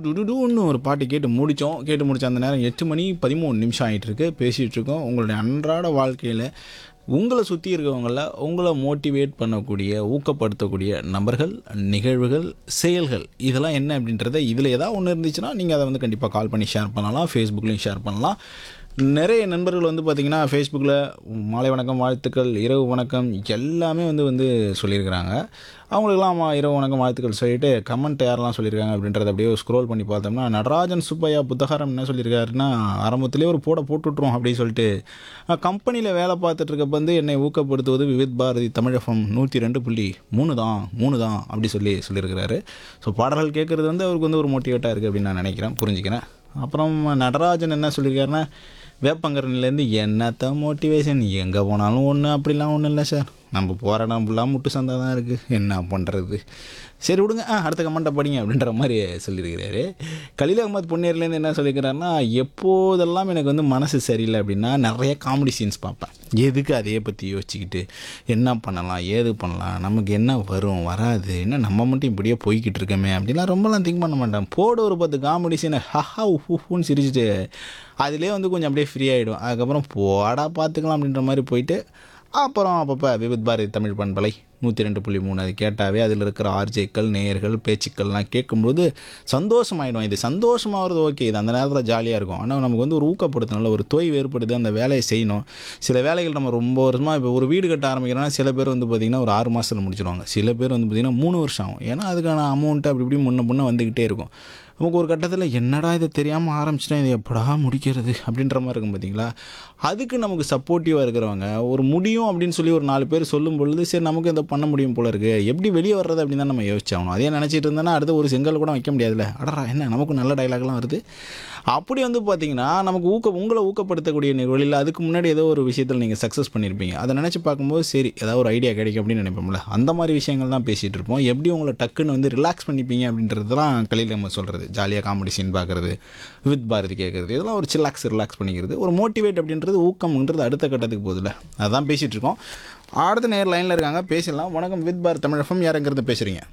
டுடுடுன்னு ஒரு பாட்டு கேட்டு முடித்தோம் கேட்டு முடிச்ச அந்த நேரம் எட்டு மணி பதிமூணு நிமிஷம் ஆகிட்டு இருக்கு பேசிகிட்டு இருக்கோம் உங்களுடைய அன்றாட வாழ்க்கையில் உங்களை சுற்றி இருக்கவங்கள உங்களை மோட்டிவேட் பண்ணக்கூடிய ஊக்கப்படுத்தக்கூடிய நபர்கள் நிகழ்வுகள் செயல்கள் இதெல்லாம் என்ன அப்படின்றத இதில் ஏதாவது ஒன்று இருந்துச்சுன்னா நீங்கள் அதை வந்து கண்டிப்பாக கால் பண்ணி ஷேர் பண்ணலாம் ஃபேஸ்புக்லேயும் ஷேர் பண்ணலாம் நிறைய நண்பர்கள் வந்து பார்த்திங்கன்னா ஃபேஸ்புக்கில் மாலை வணக்கம் வாழ்த்துக்கள் இரவு வணக்கம் எல்லாமே வந்து வந்து சொல்லியிருக்கிறாங்க அவங்களுக்கெல்லாம் மா- இரவு வணக்கம் வாழ்த்துக்கள் சொல்லிட்டு கமெண்ட் யாரெல்லாம் சொல்லியிருக்காங்க அப்படின்றத அப்படியே ஸ்க்ரோல் பண்ணி பார்த்தோம்னா நடராஜன் சுப்பையா புத்தகாரம் என்ன சொல்லியிருக்காருன்னா ஆரம்பத்திலே ஒரு போட போட்டுட்ருவோம் அப்படின்னு சொல்லிட்டு கம்பெனியில் வேலை பார்த்துட்டு இருக்கப்ப வந்து என்னை ஊக்கப்படுத்துவது விவித் பாரதி தமிழகம் நூற்றி ரெண்டு புள்ளி மூணு தான் மூணு தான் அப்படி சொல்லி சொல்லியிருக்கிறாரு ஸோ பாடல்கள் கேட்குறது வந்து அவருக்கு வந்து ஒரு மோட்டிவேட்டாக இருக்குது அப்படின்னு நான் நினைக்கிறேன் புரிஞ்சுக்கிறேன் அப்புறம் நடராஜன் என்ன சொல்லியிருக்காருன்னா வேப்பங்கரன்லேருந்து என்னத்த மோட்டிவேஷன் எங்கே போனாலும் ஒன்று அப்படிலாம் ஒன்றும் இல்லை சார் நம்ம போகிற இடம் ஃபுல்லாக முட்டு சந்தை தான் இருக்குது என்ன பண்ணுறது சரி விடுங்க ஆ அடுத்த கமெண்ட்டை படிங்க அப்படின்ற மாதிரி சொல்லியிருக்கிறாரு கலீல் அகமது பொன்னேர்லேருந்து என்ன சொல்லியிருக்கிறாருன்னா எப்போதெல்லாம் எனக்கு வந்து மனசு சரியில்லை அப்படின்னா நிறைய காமெடி சீன்ஸ் பார்ப்பேன் எதுக்கு அதையே பற்றி யோசிச்சுக்கிட்டு என்ன பண்ணலாம் ஏது பண்ணலாம் நமக்கு என்ன வரும் வராது என்ன நம்ம மட்டும் இப்படியே போய்கிட்டு இருக்கோமே அப்படிலாம் ரொம்பலாம் திங்க் பண்ண மாட்டேன் போட ஒரு பத்து காமெடி சீனை ஹஹா உஃப்னு சிரிச்சிட்டு அதிலே வந்து கொஞ்சம் அப்படியே ஃப்ரீ ஆகிடும் அதுக்கப்புறம் போடா பார்த்துக்கலாம் அப்படின்ற மாதிரி போயிட்டு அப்புறம் அப்பப்போ விவித் பாரதி தமிழ் பண்பலை நூற்றி ரெண்டு புள்ளி மூணு அது கேட்டாவே அதில் இருக்கிற ஆர்ஜேக்கள் நேயர்கள் பேச்சுக்கள்லாம் கேட்கும்போது சந்தோஷமாயிடும் இது சந்தோஷமாகிறது ஓகே இது அந்த நேரத்தில் ஜாலியாக இருக்கும் ஆனால் நமக்கு வந்து ஒரு ஊக்கப்படுத்தணும்ல ஒரு தொய் வேறுபடுது அந்த வேலையை செய்யணும் சில வேலைகள் நம்ம ரொம்ப வருஷமாக இப்போ ஒரு வீடு கட்ட ஆரம்பிக்கிறோம்னா சில பேர் வந்து பார்த்திங்கன்னா ஒரு ஆறு மாதத்தில் முடிச்சிடுவாங்க சில பேர் வந்து பார்த்திங்கன்னா மூணு வருஷம் ஆகும் ஏன்னா அதுக்கான அமௌண்ட்டு அப்படி இப்படி முன்ன முன்ன வந்துக்கிட்டே இருக்கும் நமக்கு ஒரு கட்டத்தில் என்னடா இது தெரியாமல் ஆரம்பிச்சிட்டேன் இது எப்படா முடிக்கிறது அப்படின்ற மாதிரி இருக்கும் பார்த்தீங்களா அதுக்கு நமக்கு சப்போர்ட்டிவாக இருக்கிறவங்க ஒரு முடியும் அப்படின்னு சொல்லி ஒரு நாலு பேர் சொல்லும் பொழுது சரி நமக்கு இதை பண்ண முடியும் போல இருக்குது எப்படி வெளியே வர்றது அப்படின்னு தான் நம்ம யோசிச்சாகணும் அதே நினச்சிட்டு இருந்தேன்னா அடுத்து ஒரு செங்கல் கூட வைக்க முடியாதுல்ல அடடா என்ன நமக்கு நல்ல டைலாக்லாம் வருது அப்படி வந்து பார்த்தீங்கன்னா நமக்கு ஊக்க உங்களை ஊக்கப்படுத்தக்கூடிய நிகழ்வில் அதுக்கு முன்னாடி ஏதோ ஒரு விஷயத்தில் நீங்கள் சக்ஸஸ் பண்ணியிருப்பீங்க அதை நினச்சி பார்க்கும்போது சரி ஏதாவது ஒரு ஐடியா கிடைக்கும் அப்படின்னு நினைப்போம்ல அந்த மாதிரி விஷயங்கள் தான் பேசிகிட்டு இருப்போம் எப்படி உங்களை டக்குன்னு வந்து ரிலாக்ஸ் பண்ணிப்பீங்க அப்படின்றதுலாம் கலையில் நம்ம சொல்கிறது ஜாலியாக காமெடி சீன் பார்க்குறது வித் பாரதி கேட்குறது இதெல்லாம் ஒரு சில்லாக்ஸ் ரிலாக்ஸ் பண்ணிக்கிறது ஒரு மோட்டிவேட் அப்படின்றது ஊக்கம்ன்றது அடுத்த கட்டத்துக்கு போகுதுல அதான் பேசிகிட்டு இருக்கோம் அடுத்த நேர் லைனில் இருக்காங்க பேசலாம் வணக்கம் வித் பாரத் தமிழகம் யாருங்கிறது பேசுகிறீங்க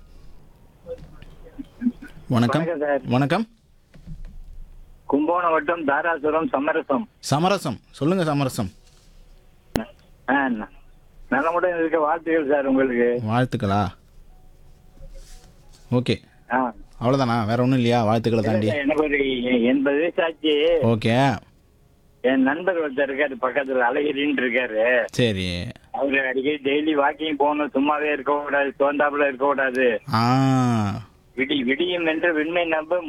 வணக்கம் வணக்கம் சார் வணக்கம் கும்பகோணம் வட்டம் தாராசுரம் சமரசம் சமரசம் சொல்லுங்க சமரசம் ஆ, ந- நலமுடன் இருக்க வாழ்த்துக்கள் சார் உங்களுக்கு வாழ்த்துக்களா ஓகே ஆ. அவ்வளோதானா வேற ஒன்றும் இல்லையா வாழ்த்துக்களை தாண்டி எனக்கு ஒரு எ- எண்பது வயசு ஆச்சு ஓகே என் நண்பர் ஒருத்தர் இருக்காரு பக்கத்துல அழகிரின்னு இருக்காரு சரி அவரு அடிக்கடி டெய்லி வாக்கிங் போகணும் சும்மாவே இருக்க கூடாது சோர்ந்தாப்புல இருக்க கூடாது ஆ விடி விடியும் என்று விண்மை நம்ப